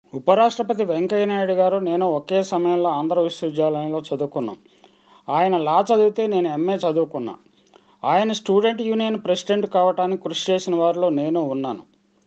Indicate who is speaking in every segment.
Speaker 1: ఉపరాష్ట్రపతి వెంకయ్యనాయుడు గారు నేను ఒకే సమయంలో ఆంధ్ర విశ్వవిద్యాలయంలో చదువుకున్నాం ఆయన లా చదివితే నేను ఎంఏ చదువుకున్నా ఆయన స్టూడెంట్ యూనియన్ ప్రెసిడెంట్ కావటానికి కృషి చేసిన వారిలో నేను ఉన్నాను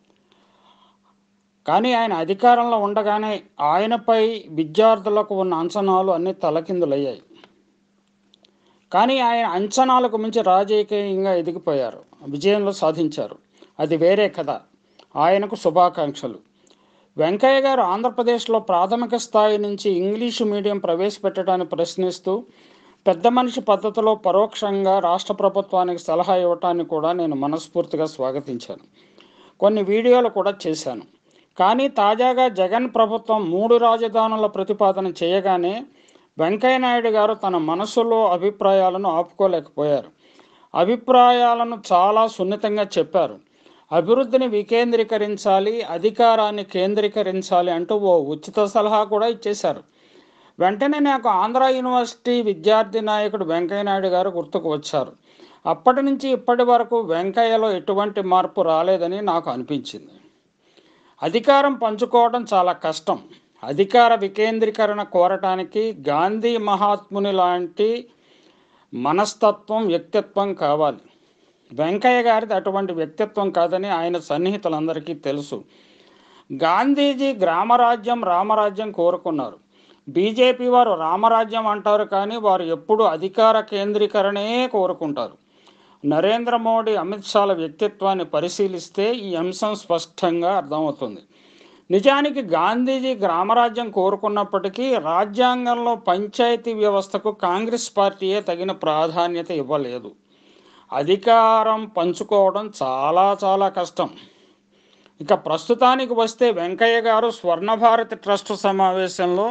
Speaker 1: కానీ ఆయన అధికారంలో ఉండగానే ఆయనపై విద్యార్థులకు ఉన్న అంచనాలు అన్నీ తలకిందులయ్యాయి కానీ ఆయన అంచనాలకు మించి రాజకీయంగా ఎదిగిపోయారు విజయంలో సాధించారు అది వేరే కథ ఆయనకు శుభాకాంక్షలు వెంకయ్య గారు ఆంధ్రప్రదేశ్లో ప్రాథమిక స్థాయి నుంచి ఇంగ్లీషు మీడియం ప్రవేశపెట్టడాన్ని ప్రశ్నిస్తూ పెద్ద మనిషి పద్ధతిలో పరోక్షంగా రాష్ట్ర ప్రభుత్వానికి సలహా ఇవ్వటాన్ని కూడా నేను మనస్ఫూర్తిగా స్వాగతించాను కొన్ని వీడియోలు కూడా చేశాను కానీ తాజాగా జగన్ ప్రభుత్వం మూడు రాజధానుల ప్రతిపాదన చేయగానే వెంకయ్యనాయుడు గారు తన మనసులో అభిప్రాయాలను ఆపుకోలేకపోయారు అభిప్రాయాలను చాలా సున్నితంగా చెప్పారు అభివృద్ధిని వికేంద్రీకరించాలి అధికారాన్ని కేంద్రీకరించాలి అంటూ ఓ ఉచిత సలహా కూడా ఇచ్చేశారు వెంటనే నాకు ఆంధ్ర యూనివర్సిటీ విద్యార్థి నాయకుడు వెంకయ్యనాయుడు గారు గుర్తుకు వచ్చారు అప్పటి నుంచి ఇప్పటి వరకు వెంకయ్యలో ఎటువంటి మార్పు రాలేదని నాకు అనిపించింది అధికారం పంచుకోవడం చాలా కష్టం అధికార వికేంద్రీకరణ కోరటానికి గాంధీ మహాత్ముని లాంటి మనస్తత్వం వ్యక్తిత్వం కావాలి వెంకయ్య గారిది అటువంటి వ్యక్తిత్వం కాదని ఆయన సన్నిహితులందరికీ తెలుసు గాంధీజీ గ్రామరాజ్యం రామరాజ్యం కోరుకున్నారు బీజేపీ వారు రామరాజ్యం అంటారు కానీ వారు ఎప్పుడు అధికార కేంద్రీకరణే కోరుకుంటారు నరేంద్ర మోడీ అమిత్ షాల వ్యక్తిత్వాన్ని పరిశీలిస్తే ఈ అంశం స్పష్టంగా అర్థమవుతుంది నిజానికి గాంధీజీ గ్రామరాజ్యం కోరుకున్నప్పటికీ రాజ్యాంగంలో పంచాయతీ వ్యవస్థకు కాంగ్రెస్ పార్టీయే తగిన ప్రాధాన్యత ఇవ్వలేదు అధికారం పంచుకోవడం చాలా చాలా కష్టం ఇక ప్రస్తుతానికి వస్తే వెంకయ్య గారు స్వర్ణభారతి ట్రస్ట్ సమావేశంలో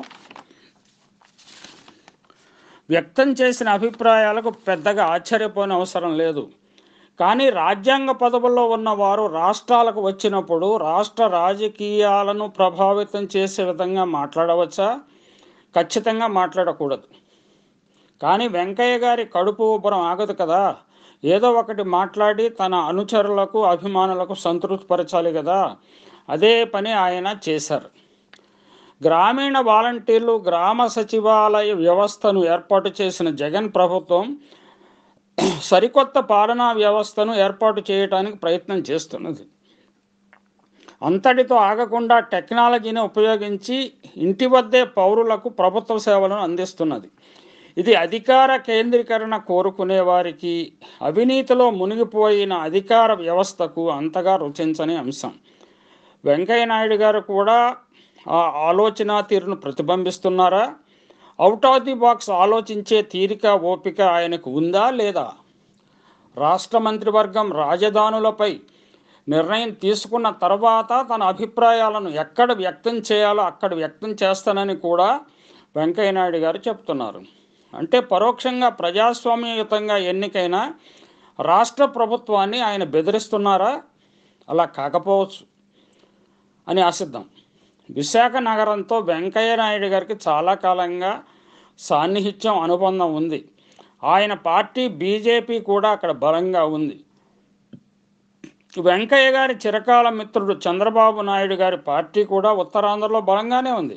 Speaker 1: వ్యక్తం చేసిన అభిప్రాయాలకు పెద్దగా ఆశ్చర్యపోని అవసరం లేదు కానీ రాజ్యాంగ పదవుల్లో ఉన్నవారు రాష్ట్రాలకు వచ్చినప్పుడు రాష్ట్ర రాజకీయాలను ప్రభావితం చేసే విధంగా మాట్లాడవచ్చా ఖచ్చితంగా మాట్లాడకూడదు కానీ వెంకయ్య గారి కడుపు ఉబ్బరం ఆగదు కదా ఏదో ఒకటి మాట్లాడి తన అనుచరులకు అభిమానులకు సంతృప్తిపరచాలి కదా అదే పని ఆయన చేశారు గ్రామీణ వాలంటీర్లు గ్రామ సచివాలయ వ్యవస్థను ఏర్పాటు చేసిన జగన్ ప్రభుత్వం సరికొత్త పాలనా వ్యవస్థను ఏర్పాటు చేయడానికి ప్రయత్నం చేస్తున్నది అంతటితో ఆగకుండా టెక్నాలజీని ఉపయోగించి ఇంటి వద్దే పౌరులకు ప్రభుత్వ సేవలను అందిస్తున్నది ఇది అధికార కేంద్రీకరణ కోరుకునే వారికి అవినీతిలో మునిగిపోయిన అధికార వ్యవస్థకు అంతగా రుచించని అంశం వెంకయ్యనాయుడు గారు కూడా ఆ ఆలోచన తీరును ప్రతిబింబిస్తున్నారా అవుట్ ఆఫ్ ది బాక్స్ ఆలోచించే తీరిక ఓపిక ఆయనకు ఉందా లేదా రాష్ట్ర మంత్రివర్గం రాజధానులపై నిర్ణయం తీసుకున్న తర్వాత తన అభిప్రాయాలను ఎక్కడ వ్యక్తం చేయాలో అక్కడ వ్యక్తం చేస్తానని కూడా వెంకయ్యనాయుడు గారు చెప్తున్నారు అంటే పరోక్షంగా ప్రజాస్వామ్యయుతంగా ఎన్నికైన రాష్ట్ర ప్రభుత్వాన్ని ఆయన బెదిరిస్తున్నారా అలా కాకపోవచ్చు అని ఆశిద్దాం విశాఖ నగరంతో వెంకయ్య నాయుడు గారికి చాలా కాలంగా సాన్నిహిత్యం అనుబంధం ఉంది ఆయన పార్టీ బీజేపీ కూడా అక్కడ బలంగా ఉంది వెంకయ్య గారి చిరకాల మిత్రుడు చంద్రబాబు నాయుడు గారి పార్టీ కూడా ఉత్తరాంధ్రలో బలంగానే ఉంది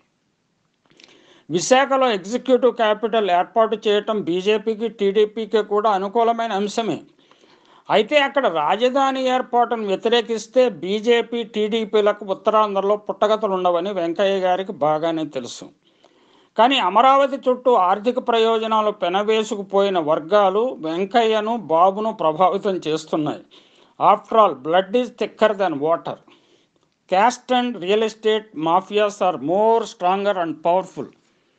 Speaker 1: విశాఖలో ఎగ్జిక్యూటివ్ క్యాపిటల్ ఏర్పాటు చేయటం బీజేపీకి టీడీపీకి కూడా అనుకూలమైన అంశమే అయితే అక్కడ రాజధాని ఏర్పాటును వ్యతిరేకిస్తే బీజేపీ టీడీపీలకు ఉత్తరాంధ్రలో పుట్టగతులు ఉండవని వెంకయ్య గారికి బాగానే తెలుసు కానీ అమరావతి చుట్టూ ఆర్థిక ప్రయోజనాలు పెనవేసుకుపోయిన వర్గాలు వెంకయ్యను బాబును ప్రభావితం చేస్తున్నాయి after all blood is thicker than water caste and real estate mafias are more stronger and powerful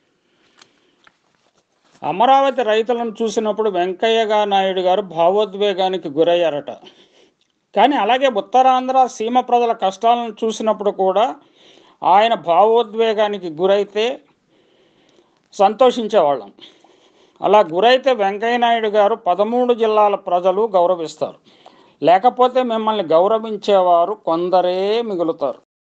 Speaker 1: Amaravati రైతులను చూసినప్పుడు వెంకయ్య నాయుడు గారు భావోద్వేగానికి గురయ్యారట కానీ అలాగే ఉత్తరాంధ్ర సీమ ప్రజల కష్టాలను చూసినప్పుడు కూడా ఆయన భావోద్వేగానికి గురైతే సంతోషించేవాళ్ళం అలా గురైతే వెంకయ్య నాయుడు గారు పదమూడు జిల్లాల ప్రజలు గౌరవిస్తారు లేకపోతే మిమ్మల్ని గౌరవించేవారు కొందరే మిగులుతారు